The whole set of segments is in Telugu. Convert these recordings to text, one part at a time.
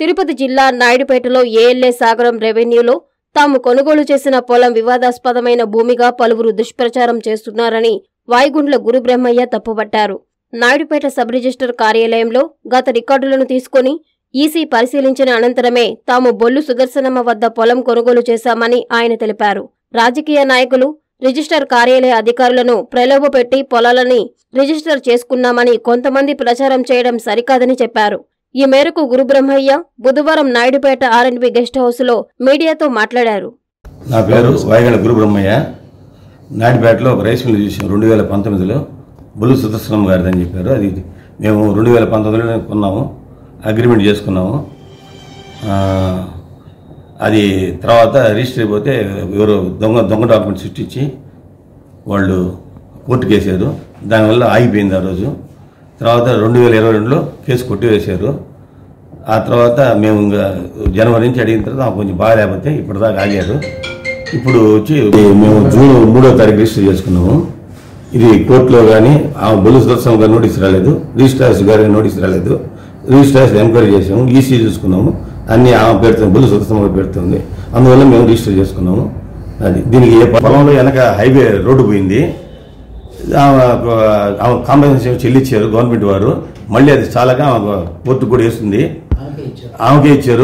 తిరుపతి జిల్లా నాయుడుపేటలో ఏఎల్ఏ సాగరం రెవెన్యూలో తాము కొనుగోలు చేసిన పొలం వివాదాస్పదమైన భూమిగా పలువురు దుష్ప్రచారం చేస్తున్నారని వాయుగుండ్ల గురుబ్రహ్మయ్య తప్పుపట్టారు నాయుడుపేట సబ్ రిజిస్టర్ కార్యాలయంలో గత రికార్డులను తీసుకుని ఈసీ పరిశీలించిన అనంతరమే తాము బొల్లు సుదర్శనమ్మ వద్ద పొలం కొనుగోలు చేశామని ఆయన తెలిపారు రాజకీయ నాయకులు రిజిస్టర్ కార్యాలయ అధికారులను ప్రలోభపెట్టి పొలాలని రిజిస్టర్ చేసుకున్నామని కొంతమంది ప్రచారం చేయడం సరికాదని చెప్పారు ఈ మేరకు గురుబ్రహ్మయ్య బుధవారం నాయుడుపేట ఆర్ఎండ్బి గెస్ట్ హౌస్లో మీడియాతో మాట్లాడారు నా పేరు వాయిగడ గురు బ్రహ్మయ్య నాటిపేటలో ఒక రైస్ మిల్ చూసాం రెండు వేల పంతొమ్మిదిలో బుల్లు సుదర్శనం గారిది అని చెప్పారు అది మేము రెండు వేల పంతొమ్మిదిలో కొన్నాము అగ్రిమెంట్ చేసుకున్నాము ఆ, అది తర్వాత రిజిస్టర్ అయిపోతే ఎవరు దొంగ దొంగ డాక్యుమెంట్ సృష్టించి వాళ్ళు కోర్టుకు వేసారు దానివల్ల ఆగిపోయింది ఆ రోజు తర్వాత రెండు వేల ఇరవై రెండులో కేసు కొట్టివేశారు ఆ తర్వాత మేము ఇంకా జనవరి నుంచి అడిగిన తర్వాత మాకు కొంచెం బాగా లేకపోతే ఇప్పటిదాకా ఆగారు ఇప్పుడు వచ్చి మేము జూన్ మూడో తారీఖు రిజిస్టర్ చేసుకున్నాము ఇది కోర్టులో కానీ ఆ బొల్లు సుదర్శనం గారు నోటీస్ రాలేదు రిజిస్ట్రార్స్ గారి నోటీస్ రాలేదు రిజిస్ట్రార్స్ ఎంక్వైరీ చేసాము ఈసీ చూసుకున్నాము అన్ని ఆమె పెడుతుంది బొల్లు సుదర్శనం గారు పెడుతుంది అందువల్ల మేము రిజిస్టర్ చేసుకున్నాము అది దీనికి ఏ పొలంలో వెనక హైవే రోడ్డు పోయింది ఆమె ఆమె కాంపెన్సేషన్ చెల్లించారు గవర్నమెంట్ వారు మళ్ళీ అది చాలాగా ఆమె కోర్టు కూడా వేస్తుంది ఆమెకే ఇచ్చారు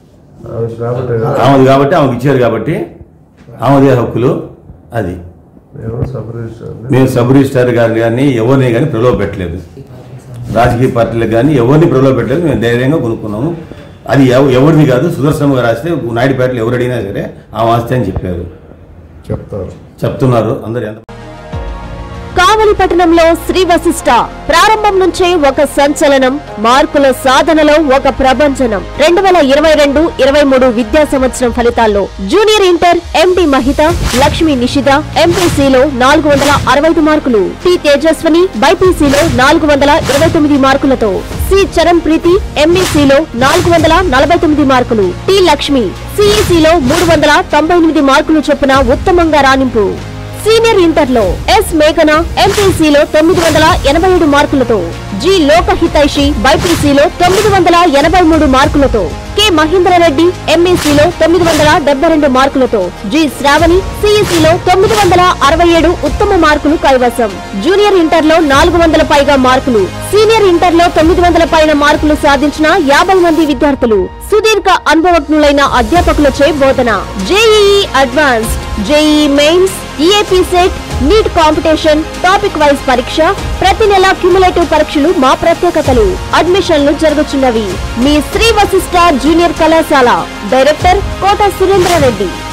ఆమెది కాబట్టి ఆమెకి ఇచ్చారు కాబట్టి ఆమెదే హక్కులు అది మేము సబ్ రిజిస్టర్ మేము సబ్ రిజిస్టార్ గారిని కానీ ఎవరిని కానీ ప్రలోభ పెట్టలేదు రాజకీయ పార్టీలకు కానీ ఎవరిని ప్రలోభ పెట్టలేదు మేము ధైర్యంగా కొనుక్కున్నాము అది ఎవ- ఎవరిది కాదు సుదర్శనంగా రాస్తే నాయుడుపేటలో ఎవరు అడిగినా సరే ఆ ఆస్తి అని చెప్పారు చెప్తారు చెప్తున్నారు అందరు ఎంత కావలి పట్టణంలో శ్రీ వశిష్ట ప్రారంభం నుంచే ఒక సంచలనం మార్కుల సాధనలో ఒక ప్రభంజనం రెండు వేల ఇరవై రెండు ఇరవై మూడు విద్యా సంవత్సరం ఫలితాల్లో junior inter MD Mahitha Lakshmi Nishitha ఎంపీసీలో నాలుగు వందల అరవై ఐదు మార్కులు టి తేజస్వని బైపీసీలో నాలుగు వందల ఇరవై తొమ్మిది మార్కులతో సి చరణ్ ప్రీతి ఎంఈసీలో నాలుగు వందల నలభై తొమ్మిది మార్కులు టి లక్ష్మి సిఈసీలో మూడు వందల తొంభై ఎనిమిది మార్కులు చొప్పున ఉత్తమంగా రాణింపు సీనియర్ ఇంటర్లో ఎస్ మేఘన ఎంపీసీలో తొమ్మిది వందల ఎనభై ఏడు మార్కులతో జి లోకహితైషి బైపీసీలో తొమ్మిది వందల ఎనభై మూడు మార్కులతో కె మహేంద్రరెడ్డి ఎంఈసీలో తొమ్మిది వందల డెబ్బై రెండు మార్కులతో జి శ్రావణి సిఈసీలో తొమ్మిది వందల అరవై ఏడు ఉత్తమ మార్కులు కైవసం జూనియర్ ఇంటర్లో నాలుగు వందల పైగా మార్కులు సీనియర్ ఇంటర్లో తొమ్మిది వందల పైన మార్కులు సాధించిన యాభై మంది విద్యార్థులు సుదీర్ఘ అనుభవజ్ఞులైన అధ్యాపకులచే బోధన JEE advanced JEE mains EAP CET NEET competition topic wise పరీక్ష ప్రతి నెల క్యుములేటివ్ పరీక్షలు మా ప్రత్యేకతలు అడ్మిషన్లు జరుగుతున్నవి మీ శ్రీ వశిష్ట జూనియర్ కళాశాల డైరెక్టర్ కోట సురేంద్రారెడ్డి